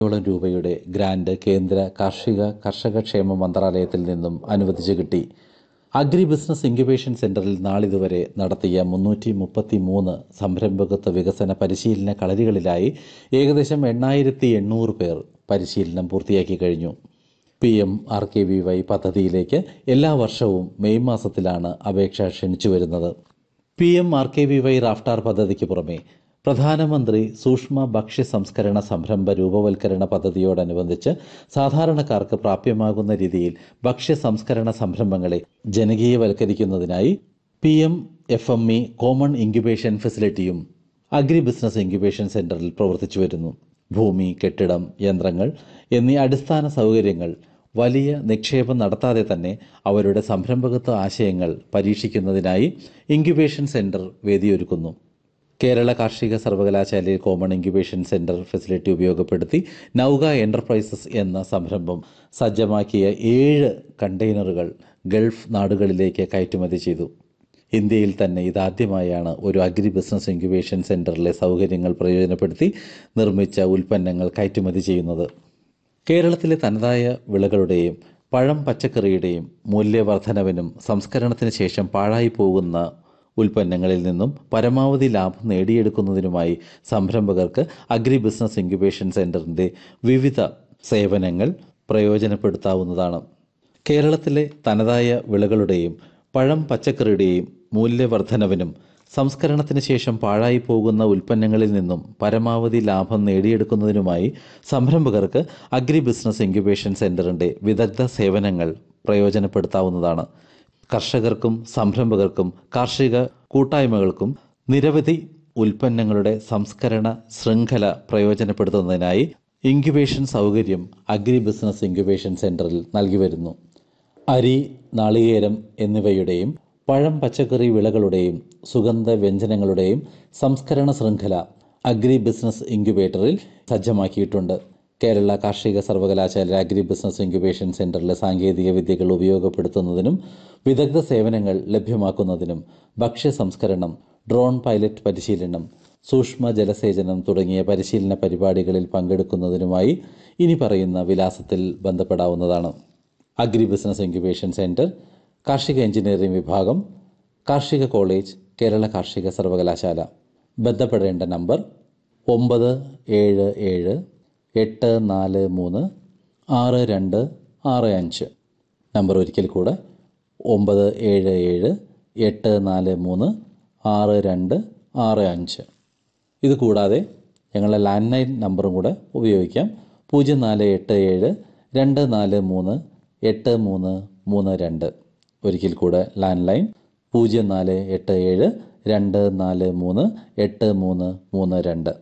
ോളം രൂപയുടെ ഗ്രാന്റ് കേന്ദ്ര കാർഷിക കർഷക ക്ഷേമ മന്ത്രാലയത്തിൽ നിന്നും അനുവദിച്ചു കിട്ടി അഗ്രി ബിസിനസ് ഇൻക്യുബേഷൻ സെന്ററിൽ നാളിതുവരെ നടത്തിയ മുന്നൂറ്റി മുപ്പത്തി മൂന്ന് സംരംഭകത്വ വികസന പരിശീലന കളരികളിലായി ഏകദേശം എണ്ണായിരത്തി എണ്ണൂറ് പേർ പരിശീലനം പൂർത്തിയാക്കി കഴിഞ്ഞു P M R K V Y പദ്ധതിയിലേക്ക് എല്ലാ വർഷവും മെയ് മാസത്തിലാണ് അപേക്ഷ ക്ഷണിച്ചു വരുന്നത് P M R K V Y Raftaar പദ്ധതിക്ക് പുറമെ പ്രധാനമന്ത്രി സൂക്ഷ്മ ഭക്ഷ്യ സംസ്കരണ സംരംഭ രൂപവൽക്കരണ പദ്ധതിയോടനുബന്ധിച്ച് സാധാരണക്കാർക്ക് പ്രാപ്യമാകുന്ന രീതിയിൽ ഭക്ഷ്യ സംസ്കരണ സംരംഭങ്ങളെ ജനകീയവൽക്കരിക്കുന്നതിനായി P M F M E common incubation ഫെസിലിറ്റിയും അഗ്രി ബിസിനസ് ഇൻക്യുബേഷൻ സെന്ററിൽ പ്രവർത്തിച്ചു വരുന്നു ഭൂമി കെട്ടിടം യന്ത്രങ്ങൾ എന്നീ അടിസ്ഥാന സൗകര്യങ്ങൾ വലിയ നിക്ഷേപം നടത്താതെ തന്നെ അവരുടെ സംരംഭകത്വ ആശയങ്ങൾ പരീക്ഷിക്കുന്നതിനായി ഇൻക്യുബേഷൻ സെന്റർ വേദിയൊരുക്കുന്നു കേരള കാർഷിക സർവകലാശാലയിൽ കോമൺ ഇൻക്യുബേഷൻ സെന്റർ ഫെസിലിറ്റി ഉപയോഗപ്പെടുത്തി നൗക എന്റർപ്രൈസസ് എന്ന സംരംഭം സജ്ജമാക്കിയ ഏഴ് കണ്ടെയ്നറുകൾ ഗൾഫ് നാടുകളിലേക്ക് കയറ്റുമതി ചെയ്തു ഇന്ത്യയിൽ തന്നെ ഇതാദ്യമായാണ് ഒരു അഗ്രി ബിസിനസ് ഇൻക്യുബേഷൻ സെന്ററിലെ സൗകര്യങ്ങൾ പ്രയോജനപ്പെടുത്തി നിർമ്മിച്ച ഉൽപ്പന്നങ്ങൾ കയറ്റുമതി ചെയ്യുന്നത് കേരളത്തിലെ തനതായ വിളകളുടെയും പഴം പച്ചക്കറിയുടെയും മൂല്യവർദ്ധനവിനും സംസ്കരണത്തിന് ശേഷം പാഴായി പോകുന്ന ഉൽപ്പന്നങ്ങളിൽ നിന്നും പരമാവധി ലാഭം നേടിയെടുക്കുന്നതിനുമായി സംരംഭകർക്ക് അഗ്രി ബിസിനസ് ഇൻക്യുബേഷൻ സെന്ററിന്റെ വിവിധ സേവനങ്ങൾ പ്രയോജനപ്പെടുത്താവുന്നതാണ് കേരളത്തിലെ തനതായ വിളകളുടെയും പഴം പച്ചക്കറിയുടെയും മൂല്യവർദ്ധനവിനും സംസ്കരണത്തിന് ശേഷം പാഴായി പോകുന്ന ഉൽപ്പന്നങ്ങളിൽ നിന്നും പരമാവധി ലാഭം നേടിയെടുക്കുന്നതിനുമായി സംരംഭകർക്ക് അഗ്രി ബിസിനസ് ഇൻക്യുബേഷൻ സെന്ററിന്റെ വിദഗ്ധ സേവനങ്ങൾ പ്രയോജനപ്പെടുത്താവുന്നതാണ് കർഷകർക്കും സംരംഭകർക്കും കാർഷിക കൂട്ടായ്മകൾക്കും നിരവധി ഉൽപ്പന്നങ്ങളുടെ സംസ്കരണ ശൃംഖല പ്രയോജനപ്പെടുത്തുന്നതിനായി ഇൻക്യുബേഷൻ സൗകര്യം അഗ്രി ബിസിനസ് ഇൻക്യുബേഷൻ സെന്ററിൽ നൽകി വരുന്നു അരി നാളികേരം എന്നിവയുടെയും പഴം പച്ചക്കറി വിളകളുടെയും സുഗന്ധ വ്യഞ്ജനങ്ങളുടെയും സംസ്കരണ ശൃംഖല അഗ്രി ബിസിനസ് ഇൻക്യുബേറ്ററിൽ സജ്ജമാക്കിയിട്ടുണ്ട് കേരള കാർഷിക സർവകലാശാല അഗ്രി ബിസിനസ് ഇൻക്യുബേഷൻ സെന്ററിലെ സാങ്കേതിക വിദ്യകൾ ഉപയോഗപ്പെടുത്തുന്നതിനും വിദഗ്ധ സേവനങ്ങൾ ലഭ്യമാക്കുന്നതിനും ഭക്ഷ്യ സംസ്കരണം ഡ്രോൺ പൈലറ്റ് പരിശീലനം സൂക്ഷ്മ ജലസേചനം തുടങ്ങിയ പരിശീലന പരിപാടികളിൽ പങ്കെടുക്കുന്നതിനുമായി ഇനി പറയുന്ന വിലാസത്തിൽ ബന്ധപ്പെടാവുന്നതാണ് അഗ്രി ബിസിനസ് ഇൻക്യുബേഷൻ സെന്റർ കാർഷിക എഞ്ചിനീയറിംഗ് വിഭാഗം കാർഷിക കോളേജ് കേരള കാർഷിക സർവകലാശാല ബന്ധപ്പെടേണ്ട നമ്പർ ഒമ്പത് ഏഴ് ഏഴ് എട്ട് നാല് മൂന്ന് ആറ് രണ്ട് ആറ് അഞ്ച് നമ്പർ ഒരിക്കൽ കൂടെ ഒമ്പത് ഏഴ് ഏഴ് എട്ട് നാല് മൂന്ന് ആറ് രണ്ട് ആറ് അഞ്ച് ഇത് കൂടാതെ ഞങ്ങളുടെ ലാൻഡ് ലൈൻ നമ്പറും കൂടെ ഉപയോഗിക്കാം പൂജ്യം നാല് എട്ട് ഏഴ് രണ്ട് നാല് മൂന്ന് എട്ട് മൂന്ന് മൂന്ന് രണ്ട് ഒരിക്കൽ കൂടെ ലാൻഡ് ലൈൻ പൂജ്യം നാല് എട്ട് ഏഴ് രണ്ട് നാല് മൂന്ന് എട്ട് മൂന്ന് മൂന്ന് രണ്ട്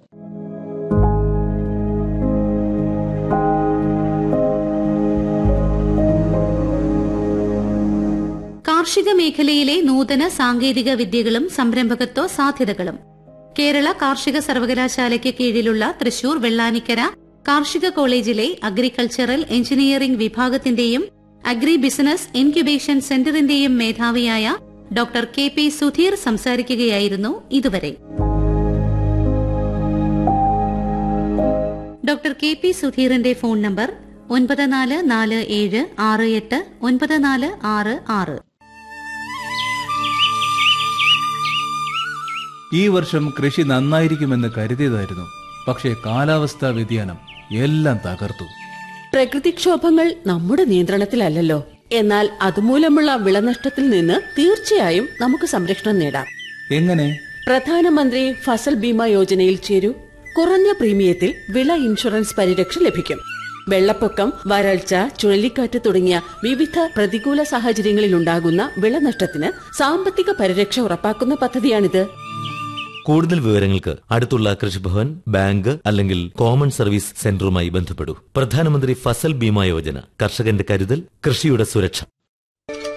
കാർഷിക മേഖലയിലെ നൂതന സാങ്കേതിക വിദ്യകളും സംരംഭകത്വ സാധ്യതകളും കേരള കാർഷിക സർവകലാശാലയ്ക്ക് കീഴിലുള്ള തൃശൂർ വെള്ളാനിക്കര കാർഷിക കോളേജിലെ അഗ്രികൾച്ചറൽ എഞ്ചിനീയറിംഗ് വിഭാഗത്തിന്റെയും അഗ്രി ബിസിനസ് ഇൻക്യുബേഷൻ സെന്ററിന്റെയും മേധാവിയായ ഡോക്ടർ കെ പി സുധീർ സംസാരിക്കുകയായിരുന്നു ഇതുവരെ ഡോക്ടർ കെ പി സുധീറിന്റെ ഫോൺ നമ്പർ ഒൻപത് നാല് നാല് ഏഴ് ആറ് എട്ട് ഒൻപത് നാല് ആറ് ആറ് ഈ വർഷം കൃഷി നന്നായിരിക്കുമെന്ന് കരുതിയതായിരുന്നു പക്ഷേ കാലാവസ്ഥാ വ്യതിയാനം എല്ലാം തകർത്തു പ്രകൃതിക്ഷോഭങ്ങൾ നമ്മുടെ നിയന്ത്രണത്തിലല്ലല്ലോ എന്നാൽ അതുമൂലമുള്ള വിളനഷ്ടത്തിൽ നിന്ന് തീർച്ചയായും നമുക്ക് സംരക്ഷണം നേടാം എങ്ങനെ പ്രധാനമന്ത്രി ഫസൽ ബീമ യോജനയിൽ ചേരൂ കുറഞ്ഞ പ്രീമിയത്തിൽ വിള ഇൻഷുറൻസ് പരിരക്ഷ ലഭിക്കും വെള്ളപ്പൊക്കം വരൾച്ച ചുഴലിക്കാറ്റ് തുടങ്ങിയ വിവിധ പ്രതികൂല സാഹചര്യങ്ങളിലുണ്ടാകുന്ന വിളനഷ്ടത്തിന് സാമ്പത്തിക പരിരക്ഷ ഉറപ്പാക്കുന്ന പദ്ധതിയാണിത് കൂടുതൽ വിവരങ്ങൾക്ക് അടുത്തുള്ള കൃഷിഭവൻ ബാങ്ക് അല്ലെങ്കിൽ കോമൺ സർവീസ് സെന്ററുമായി ബന്ധപ്പെടൂ പ്രധാനമന്ത്രി ഫസൽ ബീമ യോജന കർഷകന്റെ കരുതൽ കൃഷിയുടെ സുരക്ഷ